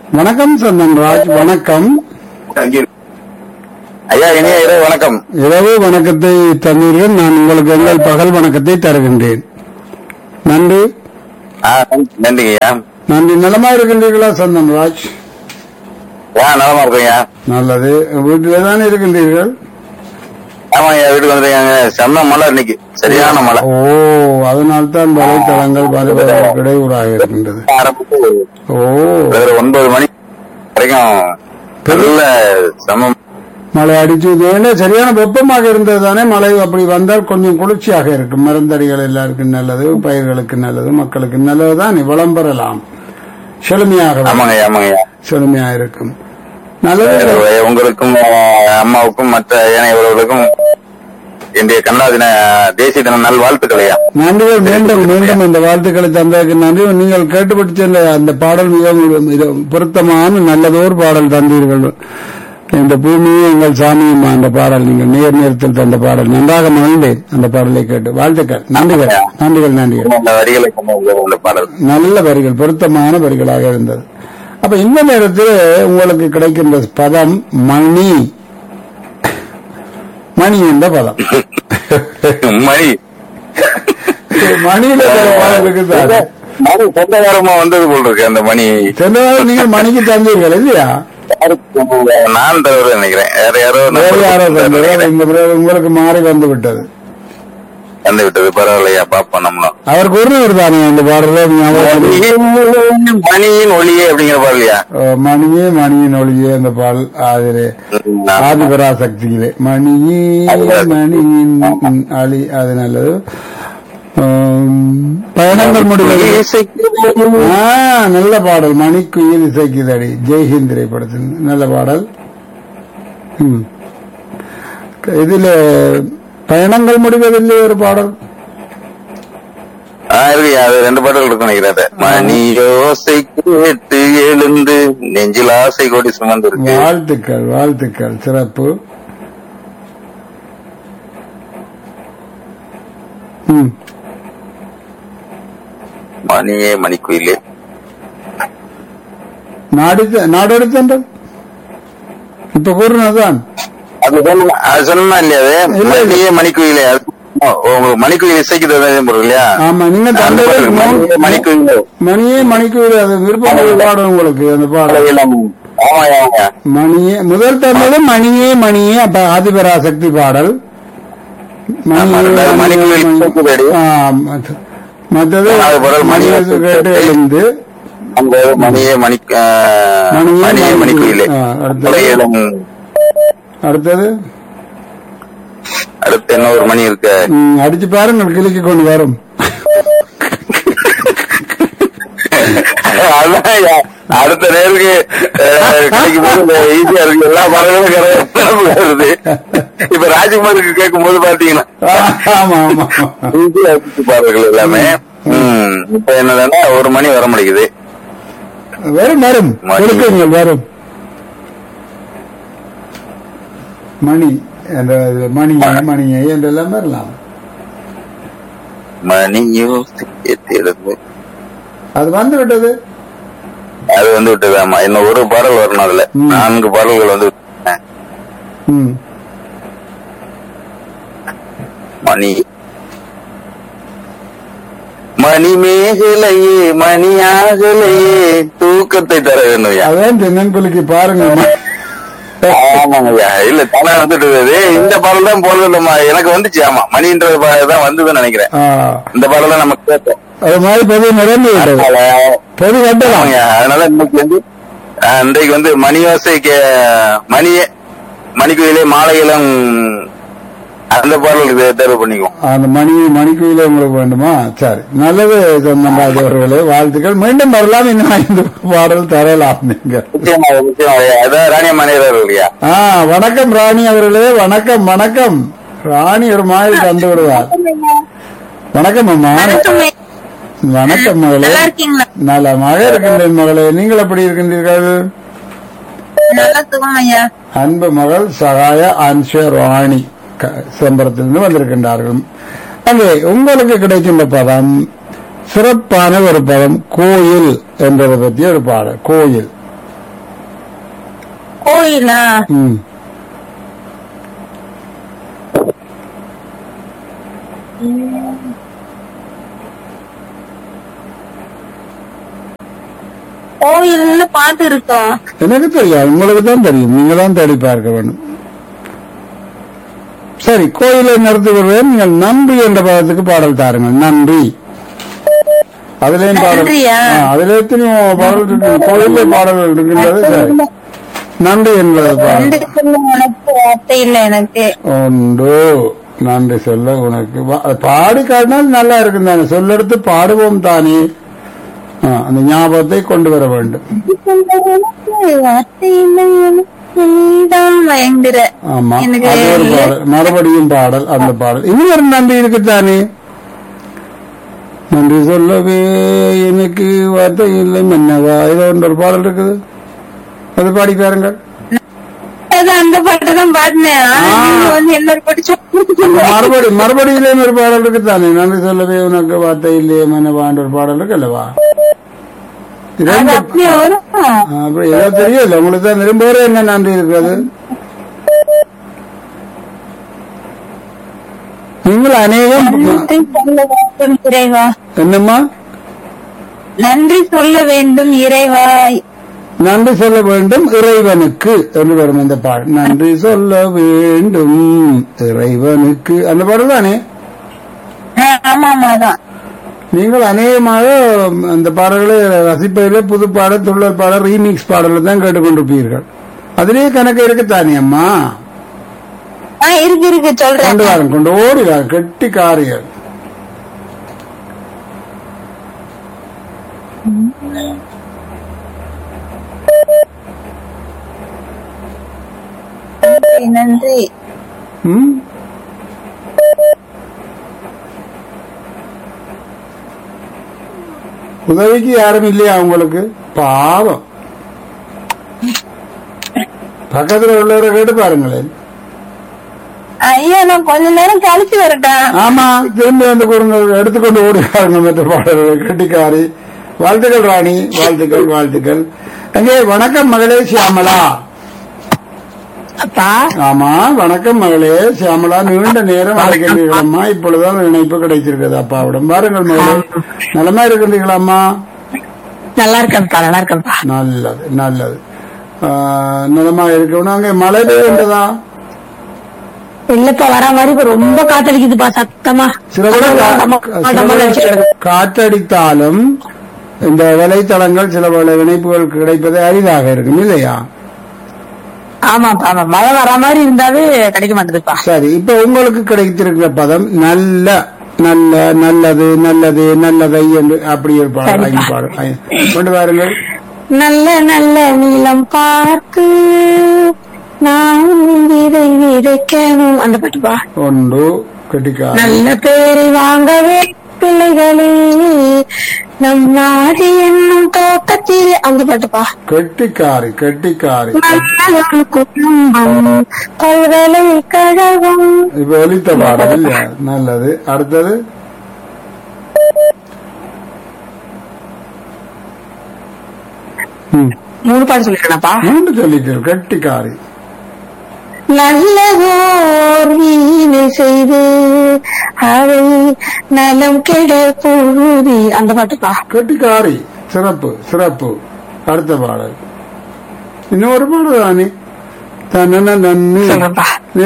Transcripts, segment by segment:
வணக்கம் சந்தன்ராஜ் வணக்கம் ஐயா இனிய இரவு வணக்கம் இரவு வணக்கத்தை தந்தீர்கள் நான் உங்களுக்கு எங்கள் பகல் வணக்கத்தை தருகின்றேன் நன்றி ஆ, நன்றிங்க ஐயா நன்றி நலமா இருக்கின்றீர்களா சந்தன்ராஜ் ஆ நலமா இருக்கேங்க நல்லது வீட்டிலே தான் இருக்கின்றீர்கள் ஆமா ஐயா வீட்டுக்கு வந்துருக்காங்க செம்ம மழை இன்னைக்கு சரியான மழை ஓ அதனால்தான் வலைத்தளங்கள் பல பல இடையூறாக இருக்கின்றது ஆரம்பிச்சு ஓ ஒரு ஒன்பது மணி வரைக்கும் நல்ல செம்ம மழை அடிச்சு ஏன்னா சரியான வெப்பமாக இருந்தது தானே மழை அப்படி வந்தால் கொஞ்சம் குளிர்ச்சியாக இருக்கும் மருந்தடிகள் எல்லாருக்கும் நல்லது பயிர்களுக்கு நல்லது மக்களுக்கு நல்லது தான் வளம் பெறலாம் செழுமையாக வரும். ஆமாங்க ஐயா ஆமாங்க ஐயா செழுமையாக இருக்கும் நல்லது வேற உங்களுக்கும் ஆ, அம்மாவுக்கும் மற்ற ஏனையவர்களுக்கும் இன்றைய கண்ணா தின தேசிய தின நல் வாழ்த்துக்கள் ஐயா நன்றிகள் மீண்டும் மீண்டும் இந்த வாழ்த்துக்களை தந்ததற்கு நன்றி நீங்கள் கேட்டுப்பட்டு சென்ற அந்த பாடல் மிகவும் இது பொருத்தமான நல்லதோர் பாடல் தந்தீர்கள் இந்த பூமியே எங்கள் சாமியுமா அந்த பாடல் நீங்கள் நேர் நேரத்தில் தந்த பாடல் நன்றாக மகிழ்ந்தேன் அந்த பாடலை கேட்டு வாழ்த்துக்கள் நன்றிகள் நன்றிகள் நன்றிகள் இந்த வரிகளை கொண்டு வந்த பாடல் நல்ல வரிகள் பொருத்தமான வரிகளாக இருந்தது அப்ப இந்த நேரத்தில் உங்களுக்கு கிடைக்கின்ற பதம் மணி மணி என்ற பதம் மணி மணியில சில பாடல் இருக்குது மணி சொந்தகாரமா வந்தது போல் இருக்கு அந்த மணி சென்ற வாரம் நீங்கள் மணிக்கு தந்தீர்கள் இல்லையா நான் தருவது நினைக்கிறேன் வேற யாரோ வேறு யாரோ தந்தீர்கள் நினைக்கிறேன். இந்த பிறகு உங்களுக்கு மாறி வந்து விட்டது வந்து விட்டது பரவாயில்லையா பாப்போம் நம்மளும் அவர் கூறினவர் தானே அந்த பாடல ஞாபகம் மணியின் ஒளியே அப்படிங்கிற பாடலையா ஓ, மணியே மணியின் ஒளியே அந்த பாடல் அதிலே ஆதிபராசக்தியிலே மணியே மணியின் ம், அழி அது நல்லது ஆம், பயணங்கள் முடிவது ஆ, நல்ல பாடல் மணிக்குயில் இசைக்குதடி ஜெய்ஹிந்த் திரைப்படத்தில் நல்ல பாடல் ம். இதுல பயணங்கள் முடிவதில்லை ஒரு பாடல் ஆ, இருக்குயா அது ரெண்டு பாடல் இருக்கும் நினைக்கிறேன் அது. மணி யோசை கேட்டு எழுந்து நெஞ்சில் ஆசை கொடி சுமந்து இருக்கு வாழ்த்துக்கள் வாழ்த்துக்கள் சிறப்பு ம் மணியே மணிக்குயிலே நாடு நாடெடுத்தன்றல் இப்ப கூறினதுதான் அது சொன்ன அது சொன்னா இல்லையா அது இல்ல. மணியே மணிக்குயிலே அது ஓ, உங்களுக்கு மணிக்குயில் இசைக்கு தந்தது பொருள் இல்லையா ஆமா நீங்க அந்த தந்தது பாடல் மணியே மணிக்குயிலே மணியே மணிக்கு அது விருப்பம் பாடம் உங்களுக்கு அந்த பாடம் ஆமாயா ஆமாயா மணியே முதல் தந்தது மணியே மணியே அப்ப ஆதிபராசக்தி பாடல் ஆமா, ரெண்டாவது மணிக்குயில் இசைக்குதடி. ஆ, மத்த- மற்றது மூணாவது பாடல் மணியே மணியை கேட்டு எழுந்து அந்த மணியே மணி ஆ, மணியே மணியே மணிக்குயிலே ஆ, அடுத்தது. உலகிலும் அடுத்தது அடுத்து என்ன ஒரு மணி இருக்கு ம், அடிச்சு பாருங்க கிளிக்கு கொண்டு வரும் அதான் ஐயா, அடுத்த நேருக்கு அஹ், கிடைக்கும் போது ஈஸியா இருக்கு எல்லா பாடல்களும் கிடையாது வருது இப்ப ராஜ்குமாருக்கு கேட்கும் போது பாத்தீங்கன்னா ஆமா ஆமா ஈஸியா இருக்கு பாடல்கள் எல்லாமே ம், இப்ப என்னதுன்னா ஒரு மணி வர முடியுது வரும் வரும் மணி. கொடுக்குங்கள் வரும் மணி என்ற மணியை மணியை என்றெல்லாம் வரலாம் மணியோ எழுந்து அது வந்து விட்டது அது வந்து விட்டது ஆமா இன்னும் ஒரு பாடல் வரணும் அதுல ம். நான்கு பாடல்கள் வந்து விட்டன. ம் மணி மணி மேகலையே மணியாகலையே தூக்கத்தை தர வேண்டும் ஐயா. அதான் தென்னன்குலிக்கு பாருங்க ஆமாங்கய்யா இல்ல தலை வந்துட்டு இருக்குது. இந்த பாடல் தான் போடுறதுமா எனக்கு வந்துச்சு ஆமா மணின்ற பாடல் தான் வந்ததுன்னு நினைக்கிறேன் ஆ, இந்த பாடல் தான் நம்ம கேட்டோம் அது மாதிரி பொது நிரம்பி விட்டது அதனால பொது கட்டலாம் ஆமாங்க அதனால இன்னைக்கு வந்து ஆஹ், இன்றைக்கு வந்து மணியோசை கே- மணியே மணிக்குயிலே மாலையிலும் அந்த பாடல் இது தேர்வு பண்ணிக்குவோம் அந்த மணி மணிக்குயில உங்களுக்கு வேண்டுமா சரி நல்லது சொந்தராஜ் அவர்களே வாழ்த்துக்கள் மீண்டும் வரலாம் இன்னும் ஐந்து பாடல் தரலாம் நீங்க நிச்சயமா நிச்சயமா அதான் ராணிய மணியர் இல்லையா ஆ வணக்கம் ராணி அவர்களே வணக்கம் வணக்கம் ராணி ஒரு மாதிரி தந்து விடுவார் வணக்கம் அம்மா வணக்கம் மகளே நல்லா இருக்கீங்களா நலமாக இருக்கின்றேன் மகளே நீங்கள் எப்படி இருக்கின்றீர்கள் நல்லா சுகம் ஐயா அன்பு மகள் சகாய அன்ஷ ராணி க- சிதம்பரத்திலிருந்து வந்திருக்கின்றார்கள் அங்கே உங்களுக்கு கிடைக்கின்ற பதம் சிறப்பான ஒரு பதம் கோயில் என்பதை பற்றி ஒரு பாடல் கோயில் கோயிலா ம் கோயில்னு பாட்டு இருக்கோம் எனக்கு தெரியாது உங்களுக்கு தான் தெரியும் நீங்க தான் தேடி பார்க்க வேண்டும் சரி கோயிலை நிறுத்தி வருவேன் நீங்கள் நன்றி என்ற பதத்துக்கு பாடல் தாருங்கள் நன்றி அதுலயும் பாடல் நன்றியா? ஆ, அதுல எத்தனையோ பாடல் இருக்கு கோயிலே பாடல்கள் இருக்கின்றது சரி நன்றி என்பது பாடல் ரெண்டு சொல்ல உனக்கு வார்த்தை இல்ல எனக்கு உண்டு நன்றி சொல்ல உனக்கு வா- பாடி காட்டினால் நல்லா இருக்கும் தானே சொல்லெடுத்து பாடுவோம் தானே ஆ, அந்த ஞாபகத்தை கொண்டு வர வேண்டும் வார்த்தை இல்லை எனக்கு நீதான் பயங்கர ஆமா எனக்கு அது ஒரு பாடல் மறுபடியும் பாடல் அந்த பாடல் இன்னும் ஒரு நன்றி இருக்குத்தானே நன்றி சொல்லவே எனக்கு வார்த்தை இல்லை மன்னவா ஏதோ ஒன்று ஒரு பாடல் இருக்குது அது பாடி பாருங்கள் அது அந்த பாட்டு தான் பாடினேன் ஆனா நீங்க வந்து இன்னொரு பாட்டு சொல்லுங்க மறுபடி மறுபடியிலேயும் ஒரு பாடல் இருக்குத்தானே நன்றி சொல்லவே உனக்கு வார்த்தை இல்லையே மன்னவான்ற ஒரு பாடல் இருக்கு அல்லவா அது இரண்டு அப்படியே வரும் ஆ, அப்படி ஏதோ தெரியல உங்களுக்கு தான் விரும்புகிற என்ன நன்றி இருக்கிறது நீங்கள் அநேகம் நன்றி சொல்ல வேண்டும் இறைவா என்னம்மா நன்றி சொல்ல வேண்டும் இறைவா நன்றி சொல்ல வேண்டும் இறைவனுக்கு என்று வரும் இந்த பாடல் நன்றி சொல்ல வேண்டும் இறைவனுக்கு அந்த பாடல் தானே ஆ, ஆமா ஆமா தான் நீங்கள் அநேகமாக அந்த பாடல்களை ரசிப்பதிலே புது பாடல் துள்ளல் பாடல் ரீமிக்ஸ் பாடலை தான் கேட்டுக்கொண்டிருப்பீர்கள் அதிலேயே கணக்கு இருக்குத்தானே அம்மா ஆ இருக்கு இருக்கு சொல்றேன் கொண்டு வாருங்க கொண்டு ஓடி வாருங்க கெட்டி காரியல் நன்றி, நன்றி ம் உதவிக்கு யாரும் இல்லையா உங்களுக்கு பாவம் பக்கத்துல உள்ளவரை கேட்டு பாருங்களேன் ஐயா நான் கொஞ்ச நேரம் கழிச்சு வரட்டேன் ஆமா திரும்பி வந்து கொடுங்க எடுத்துக்கொண்டு ஓடுகிறாங்க மற்ற பாடல்கள் கெட்டிக்காரி வாழ்த்துக்கள் ராணி வாழ்த்துக்கள் வாழ்த்துக்கள் அங்கே வணக்கம் மகளே சியாமலா அப்பா ஆமா வணக்கம் மகளே சியாமலா நீண்ட நேரம் அழைக்கின்றீர்களம்மா இப்பொழுதுதான் இணைப்பு கிடைச்சிருக்கிறது அப்பாவிடம் பாருங்கள் மகளே நலமா இருக்கின்றீங்களாம்மா நல்லா இருக்கேன்ப்பா நல்லா இருக்கேன்ப்பா நல்லது நல்லது ஆ, நலமா இருக்கணும் அங்கே மழை பெய்கின்றதா இல்லப்பா வர மாதிரி இப்ப ரொம்ப காத்தடிக்குதுப்பா சத்தமா சில கூட கா- சில கூட காற்றடித்தாலும் இந்த வலைத்தளங்கள் சில பல இணைப்புகள் கிடைப்பது அரிதாக இருக்கும் இல்லையா ஆமாப்பா ஆமா மழை வர மாதிரி இருந்தாவே கிடைக்க மாட்டேதுப்பா சரி இப்ப உங்களுக்கு கிடைத்திருக்கிற பதம் நல்ல நல்ல நல்லது நல்லது நல்லதை என்று அப்படி ஒரு பாடல் ஐந்து பாடல் ஐ- கொண்டு வாருங்கள் நல்ல நல்ல நீளம் பார்க்கு நான் விதை விதைக்கணும் அந்த பாட்டுப்பா ஒன்று கெட்டிக்கார நல்ல பேரை வாங்கவே பிள்ளைகளே நம் நாடு என்னும் தோட்டத்தில் அந்த பாட்டுப்பா கெட்டிக்காரி கெட்டிக்காரி நல்ல குடும்பம் பல்கலைக்கழகம் இப்ப ஒலித்த பாடல் இல்லையா நல்லது அடுத்தது ம், மூணு பாட்டு சொல்லிட்டேனாப்பா மூன்று சொல்லிட்டீர்கள் கெட்டிக்காரி நல்லதோர் வீணை செய்து அதை நலம் கெட புழுதி அந்த பாட்டுப்பா கெட்டிக்காரி சிறப்பு சிறப்பு அடுத்த பாடல் இன்னொரு பாடல் தானே தன்னன நன்னு சொல்றேன்ப்பா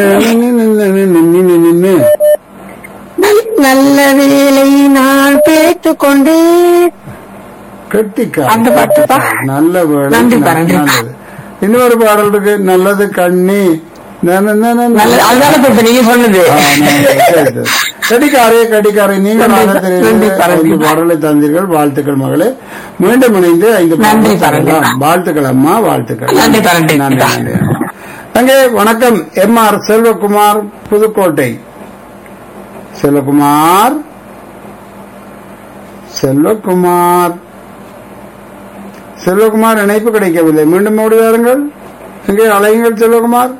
நின்னு நல்- நல்ல வேலை நான் பேத்துக் கொண்டு கெட்டிக்காரி அந்த பாட்டுப்பா. நல்ல வேலை நன்றிப்பா, ந- நன்றிப்பா. நல்லது இன்னொரு பாடல் இருக்கு நல்லது கண்ணி நன- நன- நல்ல அதுதானே இப்ப நீங்க சொன்னது ஆ, நல்லது. சரி, சரி. கடிகாரே கடிகாரே நீங்கள் நன்றி, ஆட தெரிந்து நன்றி, நன்றி. ஐந்து பாடலை தந்தீர்கள் வாழ்த்துக்கள் மகளே மீண்டும் இணைந்து ஐந்து நன்றி, பாடலை நன்றி. தரலாம். வாழ்த்துக்கள் அம்மா வாழ்த்துக்கள் நன்றி, நன்றி. நன்றி நன்றி அங்கே வணக்கம் எம் ஆர் செல்வகுமார் புதுக்கோட்டை செல்வகுமார் செல்வகுமார் செல்வகுமார் இணைப்பு கிடைக்கவில்லை மீண்டும் ஓடி வாருங்கள் எங்கே அலையுங்கள் செல்வகுமார்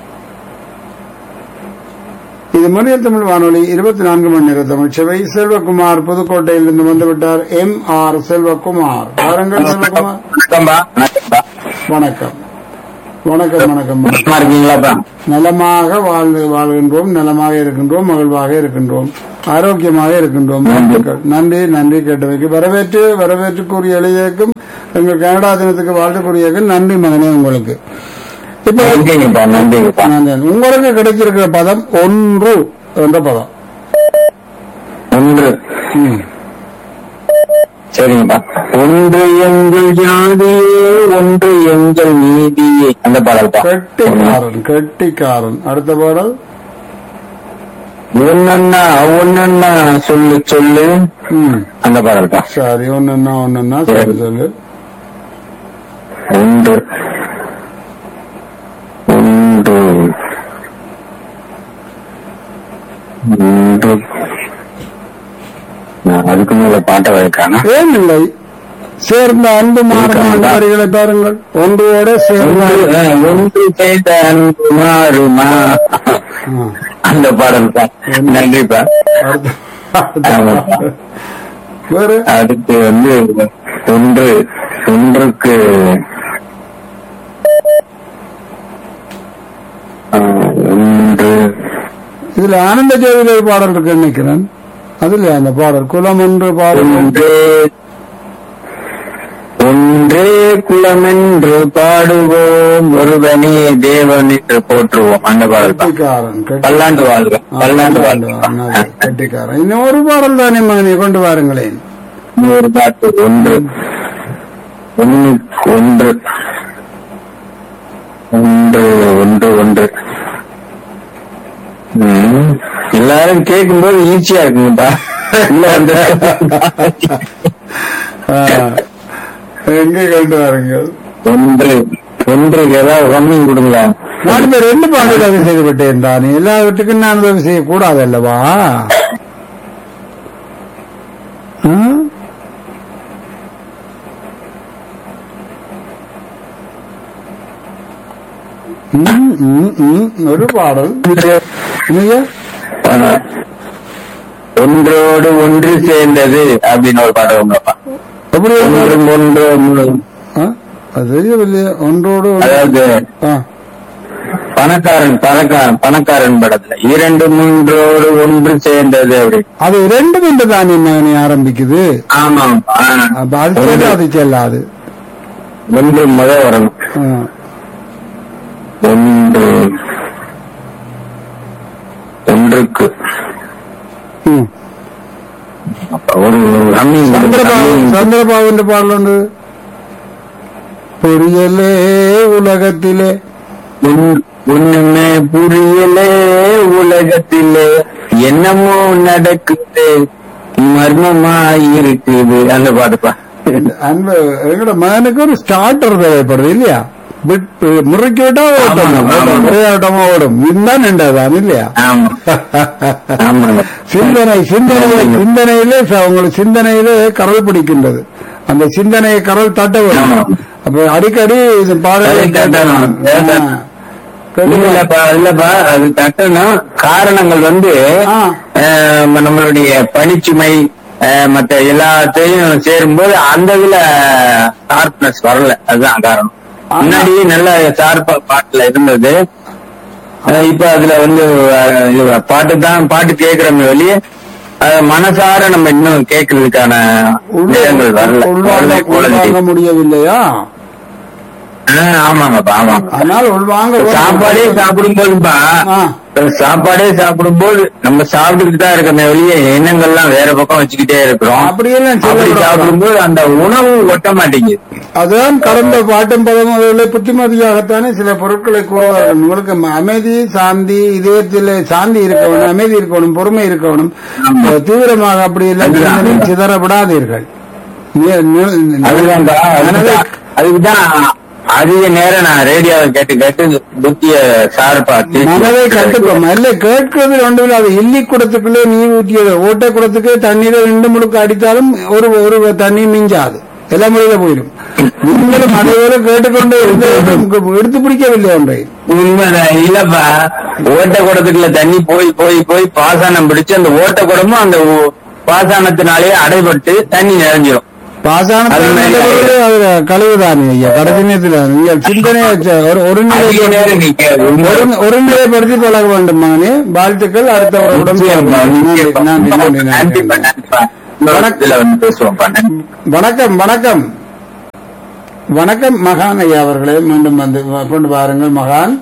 இது மொழியல் தமிழ் வானொலி இருபத்தி நான்கு மணி நேர தமிழ் சேவை செல்வகுமார் புதுக்கோட்டையிலிருந்து வந்துவிட்டார் எம் ஆர் செல்வகுமார் வாருங்கள் செல்வகுமார் வணக்கம்பா வணக்கம்பா வணக்கம் வணக்கம் வணக்கம் வணக்கம் நல்லா இருக்கீங்களாப்பா நலமாக வாழ்ந்து வாழ்கின்றோம் நலமாக இருக்கின்றோம் மகிழ்வாக இருக்கின்றோம் ஆரோக்கியமாக இருக்கின்றோம் வாழ்த்துக்கள் நன்றி நன்றி கேட்டவைக்கு வரவேற்று வரவேற்று கூறிய எளியக்கும் எங்கள் கனடா தினத்துக்கு வாழ்த்து கூறியக்கு நன்றி மகனே உங்களுக்கு இப்ப நன்றிங்கப்பா நன்றிங்கப்பா நான் உங்களுக்கு கிடைச்சிருக்கிற பதம் ஒன்று என்ற பதம் ஒன்று ம். சரிங்கப்பா ஒன்று எங்கள் ஜாதியே ஒன்று எங்கள் நீதியே அந்த பாடல்பா கெட்டிக்காரன் கெட்டிக்காரன் அடுத்த பாடல் ஒன்னண்ணா ஒன்னண்ணா சொல்லு சொல்லு ம் அந்த பாடல்பா சரி ஒண்ணுன்னா ஒண்ணுன்னா சரி சொல்லு ஒன்று ஒன்று ஒன்று நான் அதுக்கு மேல பாட்டை வைக்கான ஏன் இல்லை சேர்ந்த அன்பு மாறும் வரிகளை பாருங்கள் ஒன்றோட சேர்ந்த ஒன்று செய்த அன்பு மாறுமா ஆ. அந்த பாடல் பா நன்றிப்பா அடுத்த- வேறு அடுத்து வந்து ஒன்று ஒன்றுக்கு ஆ, ஒன்று இதுல ஆனந்த ஜோதியில ஒரு பாடல் இருக்கு நினைக்கிறேன் அதுல அந்த பாடல் குலம் ஒன்று பாடல் ஒன்றே ஒன்றே குலமென்று பாடுவோம் ஒருவனே தேவன் என்று போற்றுவோம் அந்த பாடல் தான் கெட்டிக்காரன் கெட்டி- பல்லாண்டு வாழ்க ஆ, பல்லாண்டு நல்லது, வாழ்க கெட்டிக்காரன் இன்னும் ஒரு பாடல் தானே மகனை கொண்டு வாருங்களேன் ஒரு பாட்டு ஒன்று ஒன்றுக்கு ஒன்று ஒன்று ஒன்று ஒன்று ம், எல்லாரும் கேட்கும்போது ஈஸியா இருக்குங்கப்பா இல்ல அந்த ஆ, எங்கே கொண்டு வாருங்கள் ஒன்று ஒன்றுக்கு ஏதாவது கம்மி கொடுங்களேன் நான் இப்ப ரெண்டு பாடல் உதவி செய்து விட்டேன் தானே எல்லாவற்றுக்கும் நான் உதவி செய்யக்கூடாது அல்லவா ஆ? ம், ம், ம், ஒரு பாடல் என்னங்க ஒன்றோடு ஒன்று சேர்ந்தது அப்படின்னு ஒரு பாட்டு வந்தப்பா எப்படி ஒன்று ஒன்று ஒன்று. ஆ? அது தெரியவில்லையே ஒன்றோடு ஒன்று. அதாவது ஆ, பணக்காரன் பணக்காரன் பணக்காரன் படத்துல இரண்டு மூன்றோடு ஒன்று சேர்ந்தது அப்படி அது ரெண்டும் என்று தானே மகனே ஆரம்பிக்குது ஆமாம் ஆ. அப்ப அது சேர்ந்து அது செல்லாது ஒன்று முத வரணும் ஆ. ஒன்று ஒன்றுக்கு ம். ஒரு ரம்மிங் சந்திரபாபு சந்திரபாபுன்ற பாடல் உண்டு புரியலே உலகத்திலே ஒன்- ஒண்ணுமே புரியலே உலகத்திலே என்னமோ நடக்குது மர்மமா இருக்குது அந்த பாட்டுப்பா அன்பு எங்கட மகனுக்கு ஒரு ஸ்டார்டர் தேவைப்படுது இல்லையா விட்டு முறுக்கி விட்டா ஓட்டம் ஆமா, ஆமா. ஒரே ஆட்டமா ஓடும் இதுதான் நின்றதான் இல்லையா ஆமா ஆமாங்க சிந்தனை சிந்தனை சிந்தனையிலே ச- உங்களுக்கு சிந்தனையிலே கரல் பிடிக்கின்றது அந்த சிந்தனையை கரல் தட்ட வரும் ஆமா. அப்ப அடிக்கடி இது பாடலை அது தட்டணும். ஆ. இல்லப்பா இல்லப்பா அது தட்டணும் காரணங்கள் வந்து ஆ. அஹ், நம்மளுடைய பணிச்சுமை அஹ், மத்த எல்லாத்தையும் சேரும்போது அந்த இதுல ஷார்ப்னஸ் வரல அதுதான் காரணம் முன்னாடி நல்ல ஷார்ப்பா பாட்டுல இருந்தது அஹ், இப்ப அதுல வந்து அஹ், இது பாட்டு தான் பாட்டு கேட்கிறோமே வெளியே மனசார நம்ம இன்னும் கேட்கறதுக்கான உள்ள- நேரங்கள் வரல உள்வாங்க வரல உள்வாங்க quality. முடியவில்லையா ஆஹ், ஆமாங்கப்பா ஆமாங்க ஆனால் உள்வாங்க சாப்பாடே சாப்பிடும் போதுப்பா ஆ. சாப்பாடே சாப்பிடும் போது நம்ம சாப்பிட்டுக்கிட்டு தான் இருக்கமே வெளியே எண்ணங்கள்லாம் வேற பக்கம் வச்சுக்கிட்டே இருக்கிறோம் அப்படியெல்லாம் அப்படி சொல்லக்கூடாது. சாப்பிடும்போது அந்த உணவு ஒட்ட மாட்டேங்குது அதுதான் கடந்த பாட்டும் பதம் அவர்களை புத்திமதியாகத்தானே சில பொருட்களை கூறுவார்கள் உங்களுக்கு ம- அமைதி சாந்தி இதயத்தில் சாந்தி இருக்கணும் அமைதி இருக்கணும் பொறுமை இருக்கணும் ஆமா. தீவிரமாக அப்படி எல்லாம் அதுதான். சிந்தனை சிதற விடாதீர்கள் நி- நி- அதுதான்டா மனதை- அதுதான் அதுக்குதான் அதிக நேரம் நான் ரேடியோவை கேட்டு கேட்டு புத்திய சார்பா மனதை கட்டுப்போம் இல்ல கேட்கிறது ஒன்றும் அது இல்லி குடத்துக்குள்ளே நீர் ஊற்றியது ஓட்டை குடத்துக்கு தண்ணீரை ரெண்டு முழுக்க அடித்தாலும் ஒரு ஒரு தண்ணி மிஞ்சாது எல்லாம் முறையில போயிடும் நீங்களும் அதேவேளை கேட்டுக்கொண்டு இருந்து உங்களுக்கு எடுத்து பிடிக்கவில்லை ஒன்றை உண்மைதான் இல்லப்பா ஓட்ட குடத்துக்குள்ள தண்ணி போய் போய் போய் பாசானம் பிடிச்சு அந்த ஓட்ட குடமும் அந்த ஓ- பாசானத்தினாலேயே அடைபட்டு தண்ணி நிறைஞ்சிரும் பாசான அது மாதிரி அதுல கழுவுதானே ஐயா கடைசி நேரத்தில் நீங்கள் சிந்தனை வச்ச- ஒரு ஒரு அதிக நேரம் நிக்காது ஒரு- ஒருநிலைப்படுத்தி பழக வேண்டும் மகனே வாழ்த்துக்கள் அடுத்த உறவுடன் நிச்சயமா, நன்றி நிச்சயமா. நன்றி நன்றி கண்டிப்பா நன்றி கண்டிப்பா இன்னொரு இதுல வந்து பேசுவோம்ப்பா நன்றி. வணக்கம் வணக்கம் வணக்கம் மகான் ஐயா அவர்களே மீண்டும் வந்து வ- கொண்டு வாருங்கள் மகான்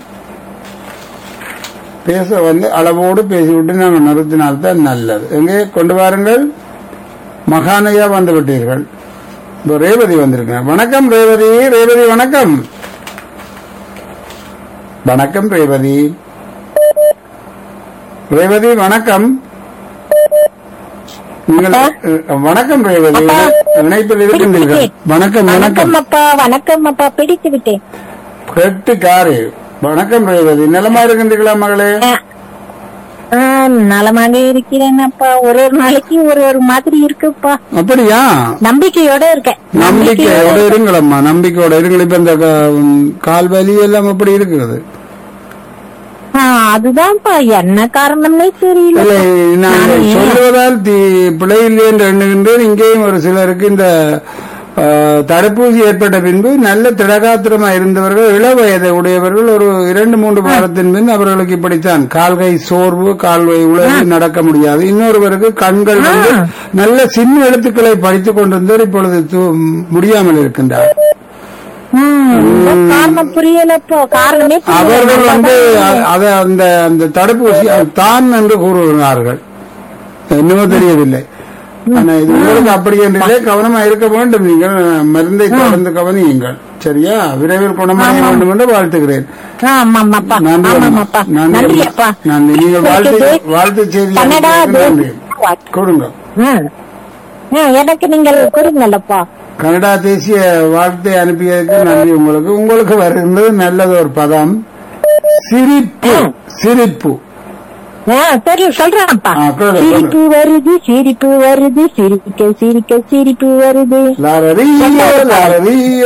பேச வந்து அளவோடு பேசிவிட்டு நாங்கள் நிறுத்தினால்தான் நல்லது எங்கே கொண்டு வாருங்கள் மகான் ஐயா வந்து விட்டீர்கள் இப்போ ரேவதி வந்திருக்கேன் வணக்கம் ரேவதி ரேவதி வணக்கம் வணக்கம் ரேவதி ரேவதி வணக்கம் நீங்கள் அஹ், வணக்கம் ரேவதி இணைப்பில் இருக்கின்றீர்கள் வணக்கம் வணக்கம் வணக்கம் அப்பா வணக்கம் அப்பா பிடித்து விட்டேன் கெட்டு காரு வணக்கம் ரேவதி நலமா இருக்கின்றீர்களா மகளே ஆ, நலமாக இருக்கிறேன் அப்பா ஒரு ஒரு நாளைக்கு ஒரு ஒரு மாதிரி இருக்குப்பா அப்படியா நம்பிக்கையோட இருக்கேன் நம்பிக்கையோட இருங்களம்மா நம்பிக்கையோட இருங்கள் இப்ப இந்த க- உம், கால் வலி எல்லாம் எப்படி இருக்குது ஆ, அதுதான்ப்பா என்ன காரணம்னே தெரியல இல்லை நான் நானே- சொல்லுவதால் தி- பிழையில்லை என்று எண்ணுகின்றேன் இங்கேயும் ஒரு சிலருக்கு இந்த ஆ, தடுப்பூசி ஏற்பட்ட பின்பு நல்ல திடகாத்திரமா இருந்தவர்கள் இள வயதை உடையவர்கள் ஒரு இரண்டு மூன்று வாரத்தின் பின் அவர்களுக்கு இப்படித்தான் கால்கை சோர்வு கால்கை உழவு நடக்க முடியாது இன்னொருவருக்கு கண்கள் வந்து நல்ல சின்ன எழுத்துக்களை படித்துக் கொண்டிருந்தவர் இப்பொழுது து- முடியாமல் இருக்கின்றார் ம், இந்த காரணம் புரியலப்போ காரணமே அவர்கள் வந்து புரியல அ- அத அந்த அந்த தடுப்பூசி அது தான் என்று கூறுகிறார்கள் என்னவோ தெரியவில்லை ஆனா இது உங்களுக்கு அப்படி என்றே கவனமா இருக்க வேண்டும் நீங்கள் மருந்தை தொடர்ந்து கவனியுங்கள் சரியா விரைவில் குணமாக வேண்டும் என்று வாழ்த்துகிறேன் ஆமாமாப்பா நன்றி அம்மா. ஆமாமாப்பா நன்றி நன்றி அம்மா. அப்பா நன்றி நீங்கள் வாழ்த்து எனக்கு வாழ்த்து செய்தி கன்னடா அனுப்பியதற்கு நன்றி தேசிய- கொடுங்க ம். ம், எனக்கு நீங்கள் கொடுங்களப்பா கனடா தேசிய வாழ்த்தை அனுப்பியதற்கு நன்றி உங்களுக்கு உங்களுக்கு வருகின்றது நல்லது ஒரு பதம் சிரிப்பு சிரிப்பு ஆ, சரி சொல்றேன்ப்பா ஆ, சொல்லுங்க, சிரிப்பு வருது சிரிப்பு வருது சிரிக்க சிரிக்க சிரிப்பு வருது லாரரியோ லாரரியோ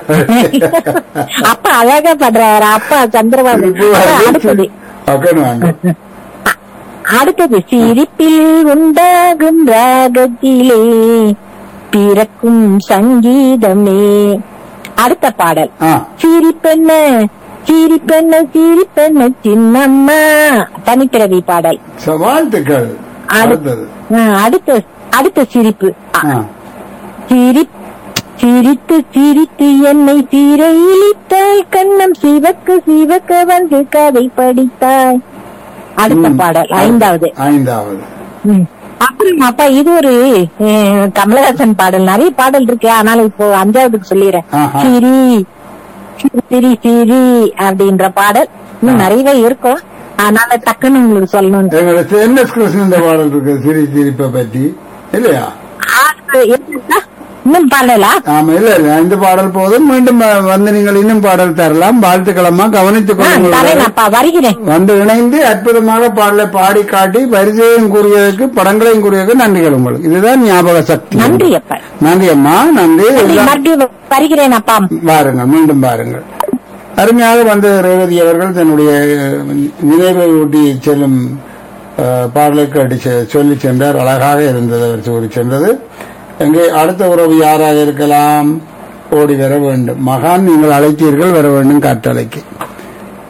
அப்பா அழகா பண்றாரு அப்பா சந்திரபாபு சிரிப்பு அப்பா, வருது. அடுத்தது உட்காந்து வாங்க அடுத்தது சிரிப்பில் உண்டாகும் ராகத்திலே பிறக்கும் சங்கீதமே அடுத்த பாடல் ஆ சிரிப்பென்ன சிரிப்பென்ன சிரிப்பென்ன சின்னம்மா தனிப்பிறவி பாடல் ச- வாழ்த்துக்கள் அடுத்தது ஆ, அடுத்த அடுத்த சிரிப்பு ஆ, ஆ. சிரிப் சிரித்து சிரித்து என்னை சீரையிலிட்டாய் கண்ணம் சிவக்க சிவக்க வந்து கதை படித்தாய் அடுத்த ம். பாடல் ஐந்தாவது ஐந்தாவது ம். அப்புறம் அப்பா இது ஒரு அஹ், கமலஹாசன் பாடல் நிறைய பாடல் இருக்கு ஆனாலும் இப்போ அஞ்சாவதுக்கு சொல்லிடுறேன் ஆஹா. சிரி சிரி சிரி அப்படின்ற பாடல் இன்னும் நிறையவே இருக்கும் அதனால டக்குன்னு உங்களுக்கு சொல்லணும் எங்களோட என் எஸ் கிருஷ்ணன் இந்த பாடல் இருக்கு சிரி சிரிப்பை பற்றி இல்லையா அது என்னன்னா, இன்னும் பாடலா ஆமா இல்ல இல்ல இந்த பாடல் போதும் மீண்டும் வ- வந்து நீங்கள் இன்னும் பாடல் தரலாம் வாழ்த்துக்களமா கவனித்துக் ஆ, கொள்ளுங்கள் தரேனப்பா வருகிறேன் வந்து இணைந்து அற்புதமாக பாடலை பாடி காட்டி பரிசையும் கூறியதற்கு படங்களையும் கூறியதற்கு நன்றிகள் உங்களுக்கு இதுதான் ஞாபக சக்தி நன்றி அப்பா நன்றி அம்மா நன்றி நன்றி, எல்லாம் மறுபடியும் வருகிறேன் அப்பா வாருங்கள் மீண்டும் பாருங்கள் அருமையாக வந்து ரேவதி அவர்கள் தன்னுடைய அஹ், நினைவை ஊட்டி செல்லும் அஹ், பாடலை கேட்டு செ- சொல்லி சென்றார் அழகாக இருந்தது அவர் கூறி சென்றது எங்கே அடுத்த உறவு யாராக இருக்கலாம் ஓடி வர வேண்டும் மகான் நீங்கள் அழைத்தீர்கள் வர வேண்டும் காற்றலைக்கு